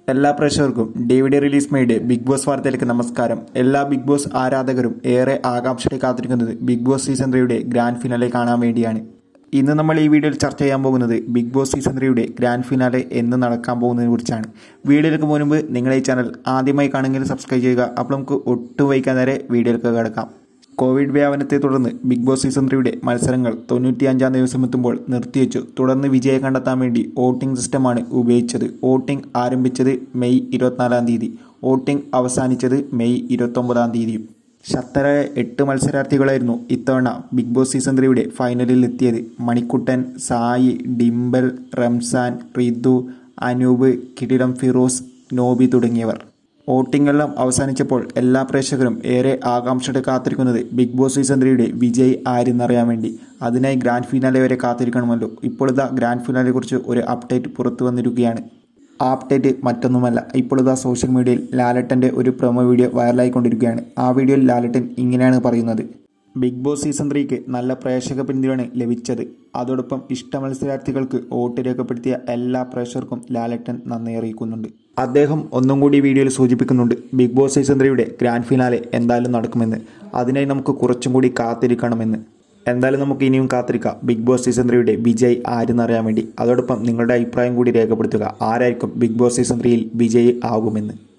എല്ലാ പ്രേക്ഷകർക്കും D V D release made Bigg Boss വാർത്തയിലേക്ക് നമസ്കാരം എല്ലാ ബിഗ് ബോസ് ആരാധകരും ഏറെ ആകാംക്ഷയോടെ കാത്തിരിക്കുന്നത് ബിഗ് ബോസ് സീസൺ ത്രീയുടെ ഗ്രാൻഡ് ഫിനാലെ കാണാൻ വേണ്ടിയാണ് ഇന്ന് നമ്മൾ ഈ വീഡിയോയിൽ ചർച്ച ചെയ്യാൻ പോകുന്നത് ബിഗ് ബോസ് സീസൺ ത്രീയുടെ ഗ്രാൻഡ് ഫിനാലെ എന്ന് നടക്കാൻ പോകുന്നതിനെ കുറിച്ചാണ് വീഡിയോയിലേക്ക് മുൻപ് നിങ്ങൾ ഈ ചാനൽ ആദ്യമായി കാണുമെങ്കിൽ സബ്സ്ക്രൈബ് ചെയ്യുക അപ്പോൾ നമുക്ക് ഒട്ടും വൈകാൻ നേരെ വീഡിയോയിലേക്ക് കിടക്കാം കോവിഡ് വ്യാപനത്തെ തുടർന്ന് ബിഗ് ബോസ് സീസൺ ത്രീയുടെ മത്സരങ്ങൾ തൊണ്ണൂറ്റിയഞ്ചാം ദിവസം എത്തുമ്പോൾ നിർത്തിവെച്ചു തുടർന്ന് വിജയം കണ്ടെത്താൻ വേണ്ടി വോട്ടിംഗ് സിസ്റ്റമാണ് ഉപയോഗിച്ചത് വോട്ടിംഗ് ആരംഭിച്ചത് മെയ് ഇരുപത്തിനാലാം തീയതി വോട്ടിംഗ് അവസാനിച്ചത് മെയ് ഇരുപത്തൊമ്പതാം തീയതിയും ശക്തരായ എട്ട് മത്സരാർത്ഥികളായിരുന്നു ഇത്തവണ ബിഗ് ബോസ് സീസൺ ത്രീയുടെ ഫൈനലിൽ എത്തിയത് മണിക്കുട്ടൻ സായി ഡിംബൽ റംസാൻ റിതു അനൂപ് കിടിലം ഫിറോസ് നോബി തുടങ്ങിയവർ വോട്ടിംഗ് എല്ലാം അവസാനിച്ചപ്പോൾ എല്ലാ പ്രേക്ഷകരും ഏറെ ആകാംക്ഷയോടെ കാത്തിരിക്കുന്നത് ബിഗ് ബോസ് സീസൺ ത്രീയുടെ വിജയ് ആരെന്നറിയാൻ വേണ്ടി അതിനായി ഗ്രാൻഡ് ഫിനാലെ വരെ കാത്തിരിക്കണമല്ലോ ഇപ്പോൾ ഇതാ ഗ്രാൻഡ് ഫിനാലെ കുറിച്ച് ഒരു അപ്ഡേറ്റ് പുറത്തു വന്നിരിക്കുകയാണ് ആ അപ്ഡേറ്റ് മറ്റൊന്നുമല്ല ഇപ്പോൾ ഇതാ സോഷ്യൽ മീഡിയയിൽ ലാലട്ടൻ്റെ ഒരു പ്രൊമോ വീഡിയോ വൈറലായിക്കൊണ്ടിരിക്കുകയാണ് ആ വീഡിയോയിൽ ലാലട്ടൻ ഇങ്ങനെയാണ് പറയുന്നത് ബിഗ് ബോസ് സീസൺ ത്രീക്ക് നല്ല പ്രേക്ഷക പിന്തുണയാണ് ലഭിച്ചത് അതോടൊപ്പം ഇഷ്ട മത്സരാർത്ഥികൾക്ക് വോട്ട് രേഖപ്പെടുത്തിയ എല്ലാ പ്രേക്ഷകർക്കും ലാലട്ടൻ നന്ദി അറിയിക്കുന്നുണ്ട് അദ്ദേഹം ഒന്നും കൂടി വീഡിയോയിൽ സൂചിപ്പിക്കുന്നുണ്ട് ബിഗ് ബോസ് സീസൺ ത്രീയുടെ ഗ്രാൻഡ് ഫിനാലെ എന്തായാലും നടക്കുമെന്ന് അതിനായി നമുക്ക് കുറച്ചും കൂടി കാത്തിരിക്കണമെന്ന് എന്തായാലും നമുക്ക് ഇനിയും കാത്തിരിക്കാം ബിഗ് ബോസ് സീസൺ ത്രീയുടെ വിജയ് ആരെന്നറിയാൻ വേണ്ടി അതോടൊപ്പം നിങ്ങളുടെ അഭിപ്രായം കൂടി രേഖപ്പെടുത്തുക ആരായിരിക്കും ബിഗ് ബോസ് സീസൺ ത്രീയിൽ വിജയ് ആകുമെന്ന്